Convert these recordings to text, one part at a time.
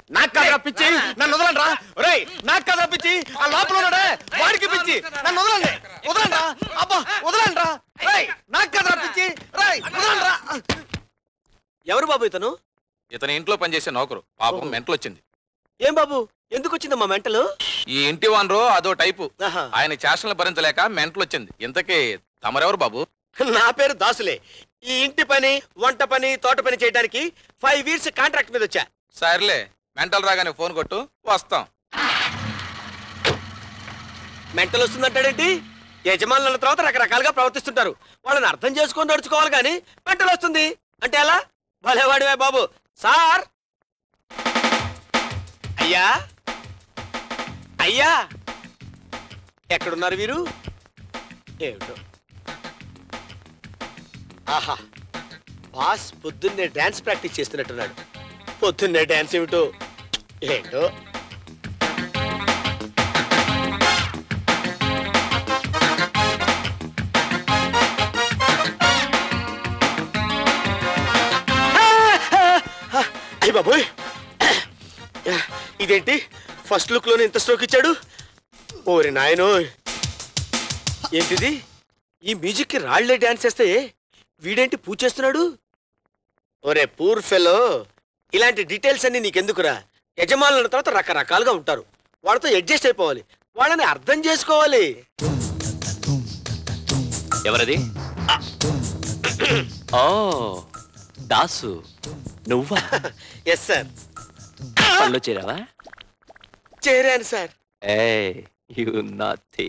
నాకు కదరా పిచ్చి నన్ను వదలండి రా ఒరేయ్ నాకు కదరా పిచ్చి ఆ లోపల ఉన్నాడే వాడికి పిచ్చి నన్ను వదలండి వదలండి రా అబ్బా వదలండి రా రేయ్ నాకు కదరా పిచ్చి రేయ్ వదలండి రా ఎవరు బాబు ఇతను ఇతని ఇంట్లో పనిచేసే నౌకరు పాపం మెంటలు వచ్చింది ఏం బాబు ఎందుకు వచ్చిందమ్మా మెంటలు ఈ ఇంటి వానరు అదో టైపు ఆహా. ఆయన చేష్టలు భరించలేక మెంటలు వచ్చింది ఇంతకీ తమరెవరు బాబు నా పేరు దాసులే ఈ ఇంటి పని వంట పని తోట పని చేయడానికి ఫైవ్ ఇయర్స్ కాంట్రాక్ట్ మీద వచ్చా సర్లే మెంటల్ రాగానే ఫోన్ కొట్టు వస్తాం మెంటల్ వస్తుందంటాడేంటి యజమానులు అన్న తర్వాత రకరకాలుగా ప్రవర్తిస్తుంటారు వాళ్ళని అర్థం చేసుకొని నడుచుకోవాలి కానీ మెంటల్ వస్తుంది అంటే ఎలా భలేవాడివే బాబు సార్ అయ్యా అయ్యా ఎక్కడున్నారు వీరు ఏమిటో ఆహా బాస్ పొద్దున్నే డాన్స్ ప్రాక్టీస్ చేస్తున్నట్టున్నాడు పొద్దున్నే డాన్స్ ఏమిటో ఏంటో అయ్య బాబోయ్ ఇదేంటి ఫస్ట్ లుక్ లోనే ఇంత స్ట్రోక్ ఇచ్చాడు ఓరి నాయనో ఏంటిది ఈ మ్యూజిక్ కి రాళ్లే డాన్స్ చేస్తే వీడేంటి పూజ చేస్తున్నాడు ఒరే పూర్ ఫెలో ఇలాంటి డీటెయిల్స్ అన్ని నీకెందుకురా యజమానుల తర్వాత రకరకాలుగా ఉంటారు వాళ్ళతో అడ్జస్ట్ అయిపోవాలి వాళ్ళని అర్థం చేసుకోవాలి ఎవరది ఓ దాసు నువ్వా ఎస్ సార్ పళ్ళు చేరావా చేరాను సార్ ఏ యు నాథీ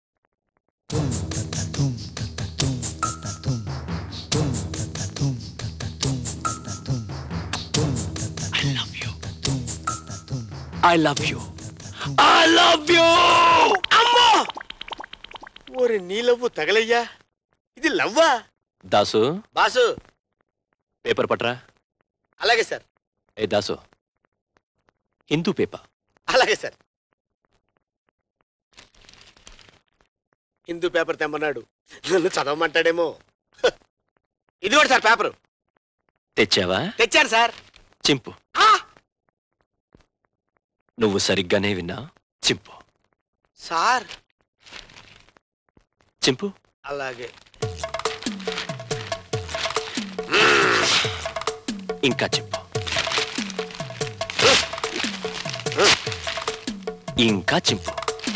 I love you I love you అమ్మో ఓరి నీ లవ్వు తగలయ్యా ఇది లవ్వా దాసు బాసు పేపర్ పట్రా అలాగే సార్ ఏ దాసు హిందూ పేపర్ అలాగే సార్ హిందూ పేపర్ తెమ్మన్నాడు నన్ను చదవమంటాడేమో హ. ఇది కూడా సార్ పేపరు తెచ్చావా తెచ్చాను సార్ చింపు ఆ! నువ్వు సరిగ్గానే విన్నా చింపు సార్ చింపు అలాగే ఇంకా చింపు ఇంకా చింపు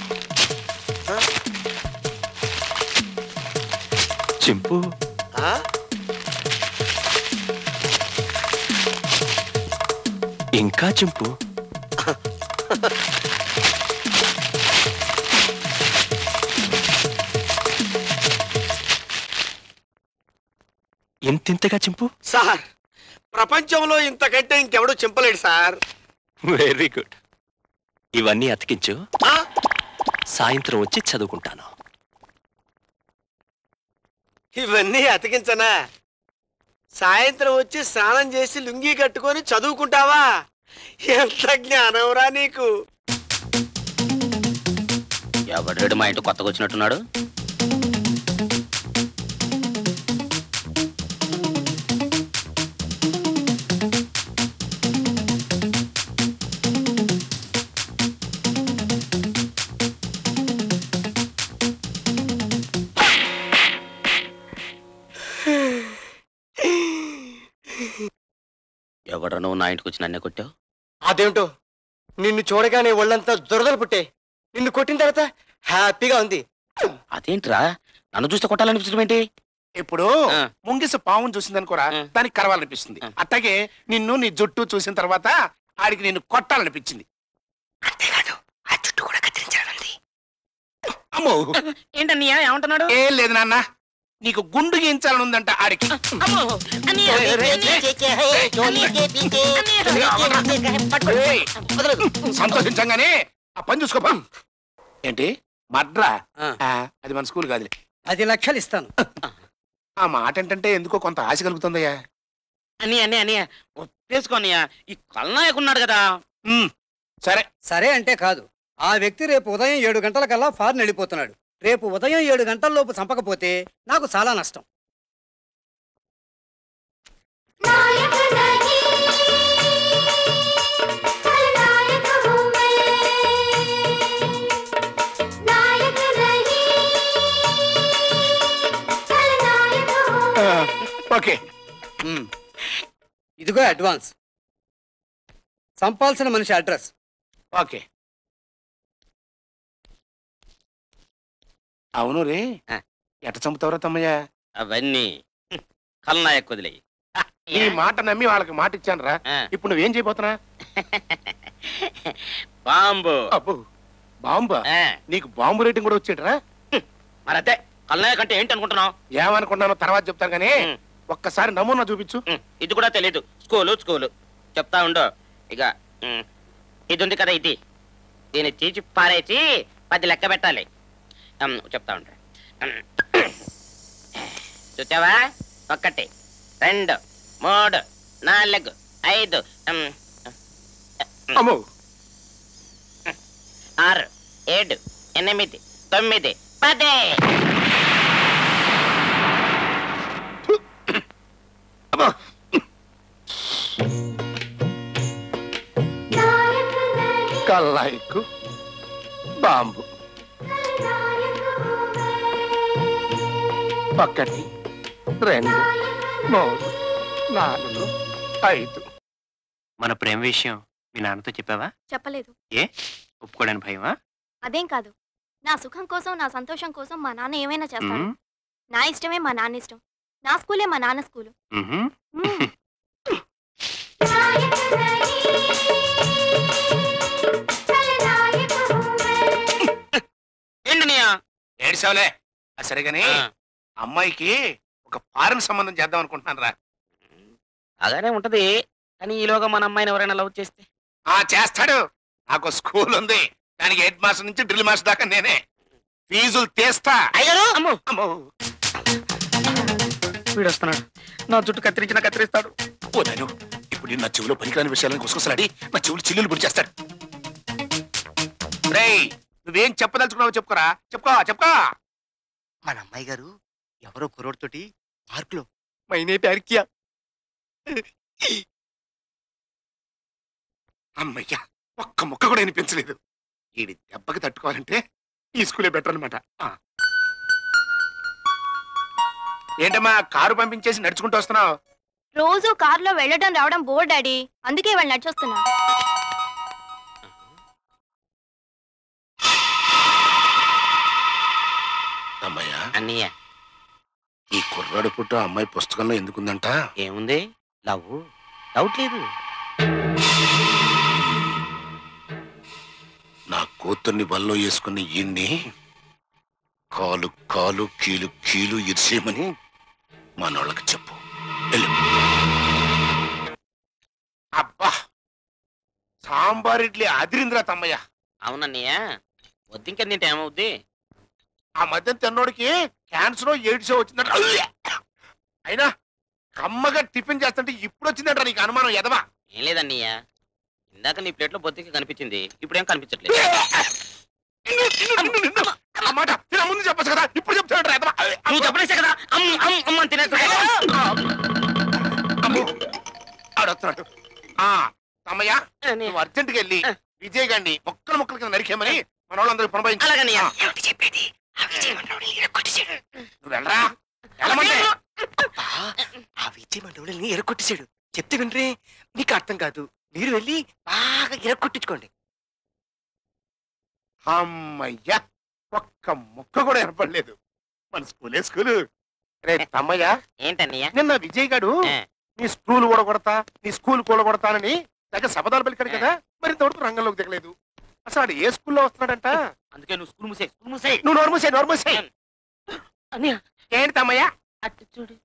చింపు ఆ? ఇంకా చింపు ఇంతింతగా చింపు సార్ ప్రపంచంలో ఇంతకంటే ఇంకెవడూ చింపలేడు సార్ వెరీ గుడ్ ఇవన్నీ అతికించు ఆ? సాయంత్రం వచ్చి చదువుకుంటాను ఇవన్నీ అతికించనా సాయంత్రం వచ్చి స్నానం చేసి లుంగీ కట్టుకొని చదువుకుంటావా ఎంత జ్ఞానంరా నీకు ఎవడేడు మా ఇంటి కొత్తగా వచ్చినట్టున్నాడు ఎవడ నువ్వు నా ఇంటికి వచ్చి నన్నే కొట్టావు అదేమిటో నిన్ను చూడగానే ఒళ్ళంతా దురదలు పుట్టే నిన్ను కొట్టిన తర్వాత హ్యాపీగా ఉంది అదేంట్రా నన్ను చూస్తే కొట్టాలనిపించడం ఏంటి ఇప్పుడు ఆ. ముంగిస పావును చూసిందనుకోరా ఆ. దానికి కరవాలనిపిస్తుంది ఆ. అట్లాగే నిన్ను నీ జుట్టు చూసిన తర్వాత ఆడికి నిన్ను కొట్టాలనిపించింది అంతేకాదు ఆ చుట్టూ కూడా కత్తిరించాలనుంది అమ్మో ఏంటన్నయ్య ఏమంటున్నాడు ఏం లేదు నాన్న నీకు గుండు గీయించాలని ఉందంట ఆడికి ఏయ్, సంతోషించంగానే ఆ పని చూసుకోపా ఏంటి మడ్రా ఆ. ఆ, అది మన స్కూల్ కాదులే పది లక్షలు ఇస్తాను ఆ మాట ఏంటంటే ఎందుకో కొంత ఆశ కలుగుతుందయ్యా అని అని అని ఒప్పేసుకోనయ్యా ఈ కల్నాయకున్నాడు కదా ఉమ్, సరే సరే అంటే కాదు ఆ వ్యక్తి రేపు ఉదయం ఏడు గంటలకల్లా ఫారెన్ వెళ్ళిపోతున్నాడు రేపు ఉదయం ఏడు గంటల లోపు చంపకపోతే నాకు చాలా నష్టం నాయక నహీ కల్నాయక ఇదిగో అడ్వాన్స్ చంపాల్సిన మనిషి అడ్రస్ ఓకే అవును రే ఆ. ఎట చంపుతావురా తమ్మయ్య అవన్నీ కల్నాయక్ వదిలేయి నీ మాట నమ్మి వాళ్ళకి మాట ఇచ్చాను రా ఆ. ఇప్పుడు నువ్వేం చేయబోతున్నా బాంబు అబ్బో బాంబా ఆ, నీకు బాంబు రేటింగ్ కూడా వచ్చేటరా మరదే కల్నాయక్ అంటే ఏంటి అనుకుంటున్నావు ఏమనుకున్నానో తర్వాత చెప్తాను కానీ ఉమ్. ఒక్కసారి నమూనా చూపించు ఉమ్, ఇది కూడా తెలీదు స్కూలు స్కూలు చెప్తా ఉండు ఇక ఉమ్, ఇది ఉంది కదా ఇది దీన్ని తీసి పారేసి పది లెక్క పెట్టాలి ఉమ్, చెప్తా ఉండు ఉమ్, చూసావా ఒకటి రెండు మూడు నాలుగు ఐదు ఉమ్, అమ్మో ఆరు ఏడు ఎనిమిది తొమ్మిది పది అమ్మో కల్లాయికు బాంబు ఒకటి రెండు మూడు నాలుగు ఐదు మన ప్రేమ విషయం మీ నాన్నతో చెప్పావా చెప్పలేదు ఒప్పుకోవడానికి భయమా అదేం కాదు నా సుఖం కోసం నా సంతోషం కోసం మా నాన్న ఏమైనా చేస్తాడు మ్మ్. నా ఇష్టమే మా నాన్న ఇష్టం నా స్కూలే మా నాన్న స్కూలు మ్హూ. మ్మ్. ఏంటి నీయా ఏడిసావులే ఆ సరిగాని అమ్మాయికి ఒక ఫారెన్ సంబంధం చేద్దాం అనుకుంటున్నాను రా అలానే ఉంటది కానీ ఈలోగా మన అమ్మాయిని ఎవరైనా లవ్ చేస్తే ఆ చేస్తాడు నాకు స్కూల్ ఉంది దానికి హెడ్ మాస్టర్ నుంచి డ్రిల్ మాస్టర్ దాకా నేనే ఫీజులు తీస్తా అయ్యారు అమ్మో అమ్మో వీడు వస్తున్నాడు నా జుట్టు కత్తిరించిన కత్తిరిస్తాడు ఓ నాయను ఇప్పుడు ఈ నా చెవులో పనికిరాని విషయాలను గుసగుసలాడి నా చెవులు చిల్లులు పొడి చేస్తాడు రేయ్ నువ్వేం చెప్పదలుచుకున్నావో చెప్పుకోరా చెప్పుకో చెప్పుకో మన అమ్మాయి గారు ఎవరో కుర్రోడ్తోటి పార్క్ లో మైనే ప్యారికియా అమ్మయ్యా ఒక్క ముక్క కూడా వినిపించలేదు ఈడి దెబ్బకి తట్టుకోవాలంటే ఈ స్కూలే బెటర్ అనమాట ఏంటమ్మా కారు పంపించేసి నడుచుకుంటూ వస్తున్నావు రోజు కారులో వెళ్ళడం రావడం బోర్ డాడీ అందుకే వాళ్ళు నడిచొస్తున్నా అమ్మయ్యా అన్నయ్య ఈ కుర్రాడు పుట్ట అమ్మాయి పుస్తకంలో ఎందుకుందంట ఏముంది లవ్ డౌట్ లేదు నా కూతుర్ని వల్లో వేసుకుని ఈయన్ని కాలు కాలు కీలు కీలు ఇరిసేయమని మనోళ్ళకి చెప్పు వెళ్ళు. అబ్బా సాంబార్ ఇడ్లీ అదిరిందిరా తమ్మయ్య అవునన్నయ్య వద్దింక తింటే ఏమవుద్ది ఆ మధ్య తిన్నోడికి క్యాన్సర్ ఎయిడ్స్ వచ్చిందంట అయినా కమ్మగా టిఫిన్ చేస్తుంటే ఇప్పుడు వచ్చిందంట నీకు అనుమానం ఎదవా ఏం లేదన్నయ్య ఇందాక నీ ప్లేట్లో బొద్దింక కనిపించింది ఇప్పుడేం కనిపించట్లేదు ఆ మాట తిన ముందు చెప్పచ్చు కదా ఇప్పుడు చెప్తాడు ఎదవా నువ్వు చెప్పలేసే కదా అమ్మ అమ్మ అమ్మ అని తినేస్తా అమ్మో ఆడొస్తున్నాడు ఆ తమ్మయ్య నువ్వు అర్జెంట్కి వెళ్ళి విజయ్ గారిని మొక్కలు మొక్కల కింద నరికేమని మన వాళ్ళందరూ పునబాయించు అలాగన్నయ్య నువ్వు వెళ్ళరా వెళ్ళమంటే ఆ విజయ్ మండవుడిని ఎరగొట్టేశాడు చెప్తే వినరే నీకు అర్థం కాదు మీరు వెళ్ళి బాగా ఎరగొట్టించుకోండి అమ్మయ్యా ఒక్క ముక్క కూడా ఏర్పడలేదు మన స్కూలే స్కూలు రే తమ్మయ్య ఏంటన్నయ్య నిన్న విజయ్ గారు ఆ. నీ స్కూల్ కూడా కొడతా నీ స్కూల్ కూడా కొడతానని దగ్గర శబదాలు పలికాడు కదా మరి ఇంతవరకు రంగంలోకి దిగలేదు అసలు ఆడు ఏ స్కూల్లో వస్తున్నాడంట అందుకే నువ్వు స్కూల్ మూసే స్కూల్ మూసే నువ్వు నోర్మూసే నోర్మూసే అన్నయ్య ఏంటి తమ్మయ్య అటు చూడు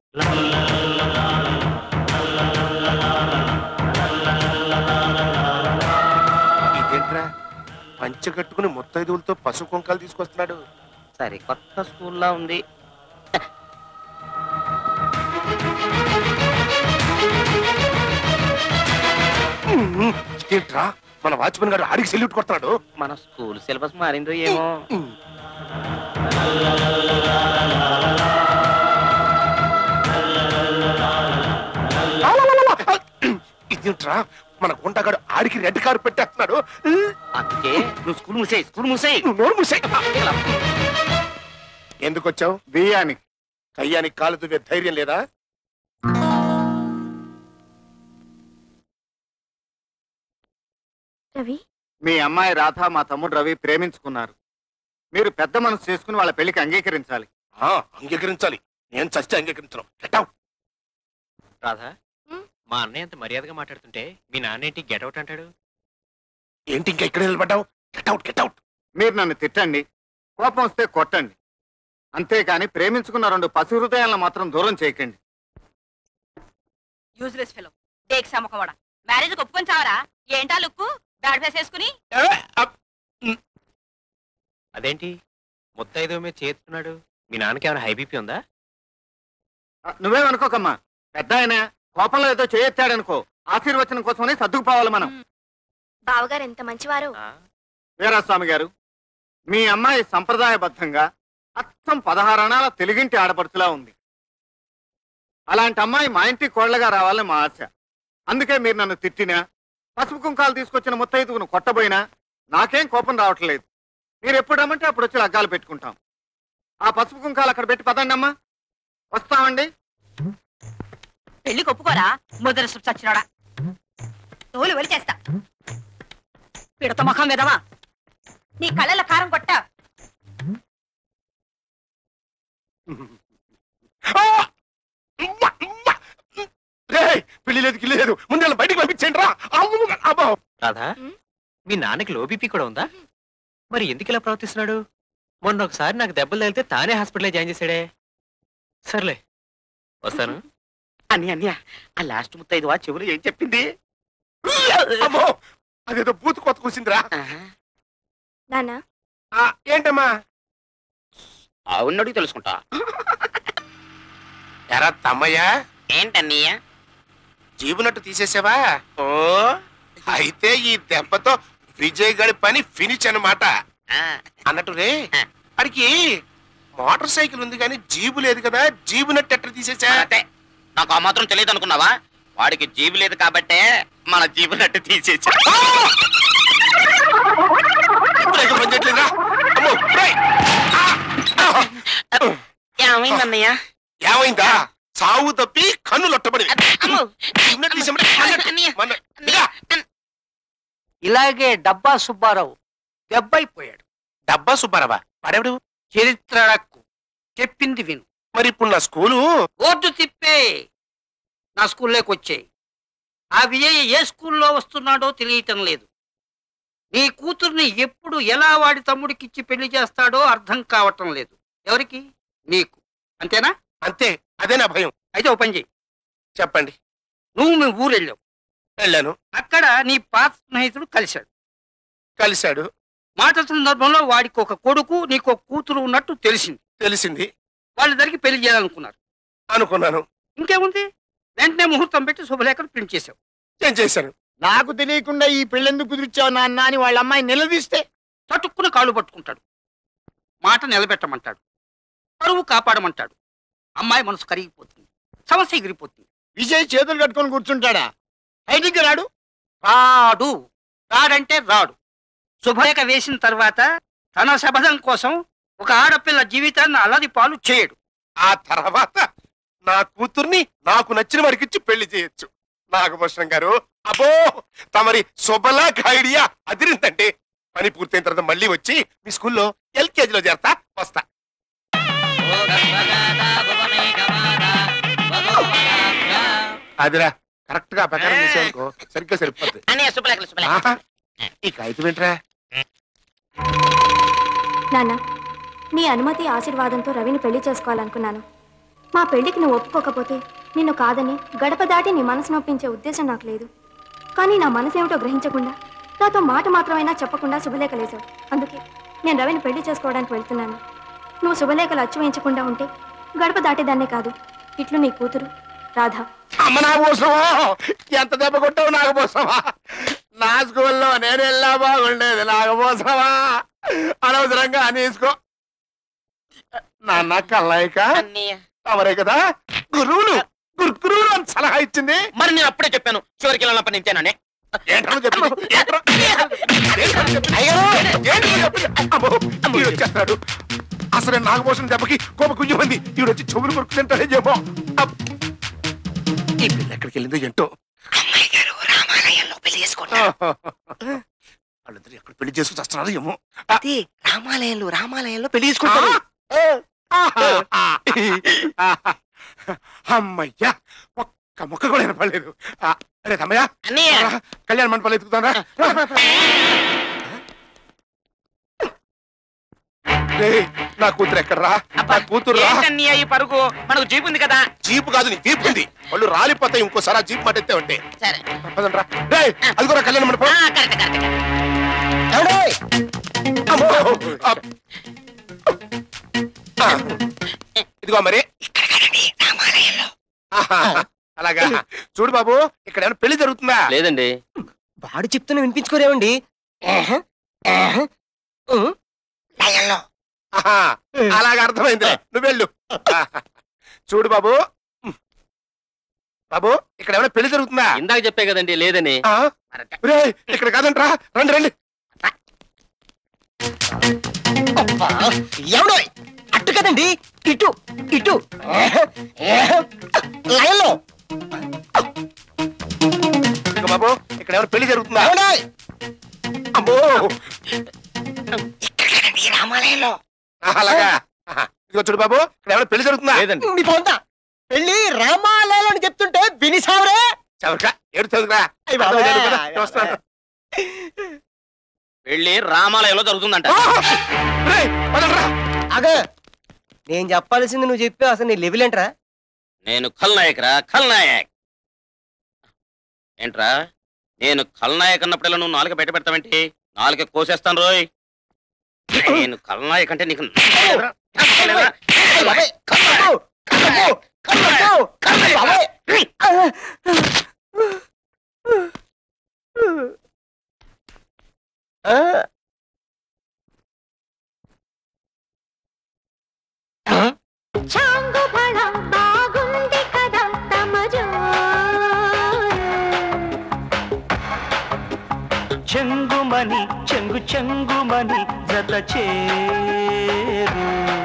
ఇదేంట్రా పంచ కట్టుకుని ముత్తైదువులతో పశు కుంకాలు తీసుకొస్తున్నాడు సరే కొత్త స్కూల్లా ఉంది ఏంట్రా మన వాచ్మెన్ గారు ఆడికి సెల్యూట్ కొడుతున్నాడు మన స్కూల్ సిలబస్ మారిందో ఏమో ఇదేంట్రా మన గుంటగాడు ఆడికి రెడ్ కారు పెట్టేస్తున్నాడు అందుకే నువ్వు స్కూల్ మూసే స్కూల్ మూసే నువ్వు నోరు మూసేయ్. ఎందుకు వచ్చావు బియ్యానికి కయ్యానికి కాలు దువ్వే ధైర్యం లేదా రవి మీ అమ్మాయి రాధ మా తమ్ముడు రవి ప్రేమించుకున్నారు మీరు పెద్ద మనసు చేసుకుని వాళ్ళ పెళ్లికి అంగీకరించాలి ఆ, అంగీకరించాలి నేను చస్తే అంగీకరించను Get out. రాధా ఉమ్. మా అన్నయ్య అంత మర్యాదగా మాట్లాడుతుంటే మీ నాన్నేంటి గెటౌట్ అంటాడు ఏంటి ఇంకా ఇక్కడ నిలబడ్డావు గెట్అవుట్ గెట్అవుట్ మీరు నన్ను తిట్టండి కోపం వస్తే కొట్టండి అంతేకాని ప్రేమించుకున్న రెండు పసి హృదయాలను మాత్రం దూరం చేయకండి యూజ్లెస్ ఫెలో డేక్ సమ్మకవాడ మ్యారేజ్ ఒప్పుకొని చావరా ఏంటా లుక్కు బ్యాడ్ ఫేస్ వేసుకుని అదేంటి ముత్తైదో మీద చేస్తున్నాడు మీ నాన్నకి ఏమైనా హై బీపీ ఉందా ఆ, నువ్వేమనుకోకమ్మా పెద్ద ఆయన కోపంలో ఏదో చేయెత్తాడనుకో ఆశీర్వచనం కోసమని సర్దుకుపోవాలి మనం బావగారు ఎంత మంచివారు వీరాస్వామి గారు మీ అమ్మాయి సంప్రదాయబద్ధంగా అచ్చం పదహారణాల తెలుగింటి ఆడపడుచులా ఉంది అలాంటి అమ్మాయి మా ఇంటి కోళ్లగా రావాలని మా ఆశ అందుకే మీరు నన్ను తిట్టినా పసుపు కుంకాలు తీసుకొచ్చిన ముత్తైదుగును కొట్టబోయినా నాకేం కోపం రావట్లేదు మీరు ఎప్పుడు రమ్మంటే అప్పుడు వచ్చి లగ్గాలు పెట్టుకుంటాం ఆ పసుపు కుంకాలు అక్కడ పెట్టి పదండి అమ్మా వస్తామండి పెళ్లికి ఒప్పుకోరా ముద్ర చచ్చినాడా తోలు వెలి చేస్తా పిడత ముఖం విధవా నీ కళ్ళల కారం కొట్ట ఆ! ఉమ్మ, ఉమ్మ. రేయ్, పెళ్లి లేదు గిల్లి లేదు ముందు బయటికి పంపించండి రా అమ్ము, అబ్బో. రాధా ఉమ్. మీ నాన్నకి లో బీపీ కూడా ఉందా మరి ఎందుకు ఇలా ప్రవర్తిస్తున్నాడు మొన్న ఒకసారి నాకు దెబ్బలు తగిలితే తానే హాస్పిటల్లో జాయిన్ చేశాడే సర్లే వస్తాను అని అన్య ఆ లాస్ట్ ముత్తైదు ఆ చెవులు ఏం చెప్పింది అమ్మో అదేదో బూత్ కొత్త కూసిందిరా నాన్న ఆ, ఏంటమ్మా అవునడికి తెలుసుకుంటా ఎరా తమ్మయ్య ఏంటన్నయ్య జీబునట్టు తీసేసావా ఓ అయితే ఈ దెబ్బతో విజయ్ గడి పని ఫినిష్ అన్నమాట ఆ, అన్నట్టు రే అడికి మోటార్ సైకిల్ ఉంది కానీ జీబు లేదు కదా జీబు నట్టు ఎట్ట తీసేసా అంతే నాకు ఆ మాత్రం తెలియదు అనుకున్నావా వాడికి జీబు లేదు కాబట్టే మన జీబు నట్టు తీసేసా బ్రేక్ పని చేయట్లేదురా? అమ్మో, రేయ్! ఆ! ఆ! ఏమైందన్నయ్య ఏమైందా సావు తప్పి కన్ను లొట్టబడి అమ్మో జీబు నట్టు తీసేమంటే మన్నట్టు, అన్నయ్య, మన్న- అన్నయ్య, అన్న- ఇలాగే డబ్బా సుబ్బారావు దెబ్బైపోయాడు డబ్బా సుబ్బారావా వాడెవడు చరిత్ర అడక్కు చెప్పింది విను మరి ఇప్పుడు నా స్కూలు బోర్డు తిప్పే నా స్కూల్లోకి వచ్చాయి ఆ విజయ్ ఏ స్కూల్లో వస్తున్నాడో తెలియటం లేదు నీ కూతుర్ని ఎప్పుడు ఎలా వాడి తమ్ముడికిచ్చి పెళ్లి చేస్తాడో అర్థం కావటం లేదు ఎవరికి నీకు అంతేనా అంతే అదే నా భయం అయితే ఓ పని చెయ్యి చెప్పండి నువ్వు మీ ఊరు వెళ్ళావు వెళ్ళాను అక్కడ నీ పాత స్నేహితుడు కలిశాడు కలిశాడు మాట సందర్భంలో వాడికి ఒక కొడుకు నీకు ఒక కూతురు ఉన్నట్టు తెలిసింది తెలిసింది వాళ్ళిద్దరికి పెళ్లి చేయాలనుకున్నారు అనుకున్నాను ఇంకేముంది వెంటనే ముహూర్తం పెట్టి శుభలేఖలు ప్రింట్ చేశావు నేను చేశాను నాకు తెలియకుండా ఈ పెళ్ళెందుకు కుదిరిచావు నాన్న అని వాళ్ళ అమ్మాయి నిలదీస్తే చటుక్కున కాళ్ళు పట్టుకుంటాడు మాట నిలబెట్టమంటాడు పరువు కాపాడమంటాడు అమ్మాయి మనసు కరిగిపోతుంది సమస్య ఎగిరిపోతుంది విజయ్ చేతులు కట్టుకొని కూర్చుంటాడా బయటికి రాడు రాడు రాడంటే రాడు శుభలేఖ వేసిన తర్వాత తన శబదం కోసం ఒక ఆడపిల్ల జీవితాన్ని అల్లది పాలు చేయడు ఆ తర్వాత నా కూతుర్ని నాకు నచ్చిన వారికి ఇచ్చి పెళ్లి చేయొచ్చు నాగభూషణం గారు అబ్బో తమరి శుభలాక్ ఐడియా అదిరిందంటే పని పూర్తయిన తర్వాత మళ్ళీ వచ్చి మీ స్కూల్లో ఎల్కేజీలో చేరతా వస్తా అదిరా కరెక్ట్ గా ఆ ప్రకారం చేసావనుకో సరిగ్గా సరిపోద్ది అన్నయ్య శుభలేఖలు శుభలేఖలు ఆహా, ఈ కాగితం ఏంట్రా నాన్న నీ అనుమతి ఆశీర్వాదంతో రవిని పెళ్లి చేసుకోవాలనుకున్నాను మా పెళ్లికి నువ్వు ఒప్పుకోకపోతే నిన్ను కాదని గడప దాటి నీ మనసు నొప్పించే ఉద్దేశం నాకు లేదు కానీ నా మనసు ఏమిటో గ్రహించకుండా నాతో మాట మాత్రమైనా చెప్పకుండా శుభలేఖలేశావు అందుకే నేను రవిని పెళ్లి చేసుకోవడానికి వెళ్తున్నాను నువ్వు శుభలేఖలు అచ్చు వేయించకుండా ఉంటే గడప దాటేదాన్నే కాదు ఇట్లు నీ కూతురు రాధా అమ్మ నాగభూషణమా ఎంత దెబ్బ కొట్టావు నాగభూషణమా నా స్కూల్లో నేను వెళ్ళా బాగుండేది నాగభూషణమా అనవసరంగా అనేసుకో నాన్న కల్లాయిక అన్నయ్య తమరే కదా గురువులు గురువులు అని సలహా ఇచ్చింది మరి నేను అప్పుడే చెప్పాను చివరికి వెళ్ళినప్పటి నుంచేనని ఏంటో చెప్పింది ఏంట్రా? ఏంట్రా చెప్పింది? ఏంట్రా చెప్పింది? అమ్మో, ఈడు వచ్చేస్తాడు అసలు నాగభూషణ దెబ్బకి కోప కుయ్యమంది ఈడు వచ్చి చెవులు కొరుకుతుంటాడే చెప్పో ఈ పిల్ల ఎక్కడికి వెళ్ళిందో ఏంటో అమ్మాయి గారు రామాలయంలో పెళ్లి చేసుకోండి వాళ్ళిద్దరు ఎక్కడ పెళ్లి చేసుకుని వస్తున్నారు ఏమో అది రామాలయంలో రామాలయంలో పెళ్లి చేసుకుంటారు అమ్మయ్యా ఒక్క మొక్క కూడా వినపడలేదు ఆ, అరే తమ్మయ్య అన్నయ్య. రా, కళ్యాణ మండపాలు ఎత్తుకుతారా నా కూతురు ఎక్కడరా నా కూతురు రా ఏంటన్నయ్య ఈ పరుగు మనకు జీప్ ఉంది కదా జీపు కాదు నీ జీప్ ఉంది వాళ్ళు రాలిపోతాయి ఇంకోసారి ఆ జీప్ మాట ఎత్తే ఉంటే సరే పదండ్రా రే అది కూడా కళ్యాణ మండపం ఆ, కరెక్ట్ కరెక్ట్ అమ్మో! ఆ. ఆ. ఇదిగో మరి ఆహా. అలాగా చూడు బాబు ఇక్కడ ఏమైనా పెళ్లి జరుగుతుందా లేదండి వాడు చెప్తున్నా వినిపించుకోరేమండి ఆహా. అలాగా అర్థమైంది నువ్వు వెళ్ళు ఆహా. చూడు బాబు బాబు ఇక్కడ ఏమైనా పెళ్లి జరుగుతుందా ఇందాక చెప్పే కదండి లేదని ఆ? రేయ్, ఇక్కడ కాదంట్రా రండి రండి ఎవడో అట్టు కదండి ఇటు ఇటు లైన్లో ఇదిగో బాబు ఇక్కడ ఏమైనా పెళ్లి జరుగుతుందా అమ్మో రామాలయంలో ఆహా, అలాగా ఆహా. ఇదిగో చూడు బాబు ఇక్కడ ఏమైనా పెళ్లి జరుగుతుందా లేదండి మీ పొంత పెళ్ళి రామాలయంలో అని చెప్తుంటే వినిసావరే చవరకా ఏడు చదువుకురా అయ్ బాబోయ్. వస్తాను వెళ్ళి రామాలయంలో జరుగుతుందంట రేయ్, పదండ్రా. అగ నేను చెప్పాల్సింది నువ్వు చెప్పి అసలు నీ లెవెల్ ఏంట్రా నేను ఖల్నాయక్ రా ఖల్నాయక్ ఏంట్రా నేను ఖల్నాయక్ అన్నప్పుడల్లా నువ్వు నాలుక బయట పెడతావేంటి నాలుక కోసేస్తాను రోయ్ నేను ఖల్నాయక్ అంటే నీకు నచ్చలేదురా? నచ్చలేదురా? బాబాయ్, కళ్ళకు, కళ్ళకు, కళ్ళకు, కళ్ళకు, బాబాయ్. ఆ? చాంగు బళ బాగుంది కదా తమజో చెంగుమని చెంగు చెంగుమని జత చేరు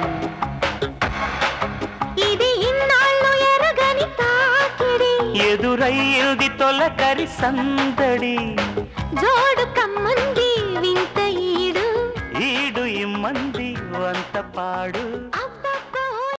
ఇది ఇన్నాళ్ళు ఎరగని తాకిడి ఎదురయ్యింది తొలకరి సందడి జోడు కమ్మంది వింత ఈడు ఈడు ఇమ్మంది వంత పాడు ఆ